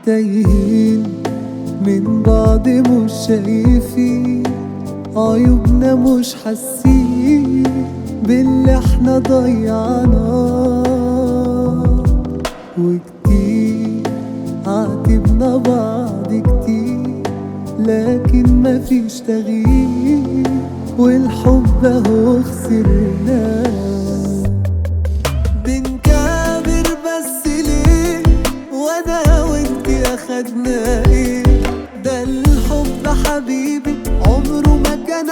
تايهين من بعض مش شايفين عيوبنا مش حاسين باللي احنا ضيعناه وكتير عاتبنا بعض كتير لكن مفيش تغيير والحب اهو خسرناه بنكابر بس ليه وانا وانتي اخدنا ايه ده الحب حبيبي عمره ما كان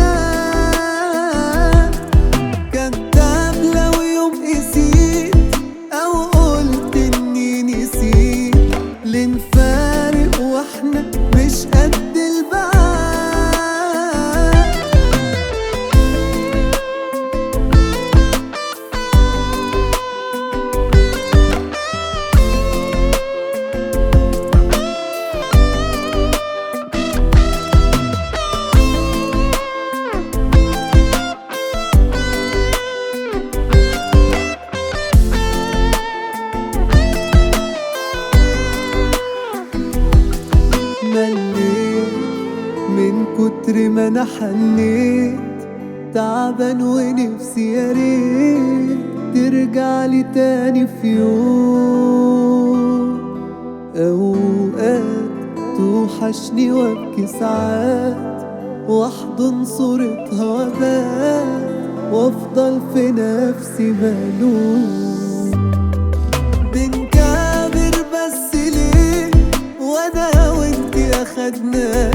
عناد كداب لو يوم قسيت او قلت اني نسيت لنفارق واحنا مش قد البعاد مليت من كتر ما انا حنيت تعبان ونفسي يا ريت ترجع لي تاني في يوم اوقات توحشني وابكي ساعات واحضن صورتها وابات وافضل في نفسي ملوم بنكابر بس ليه وانا وانتي اخدنا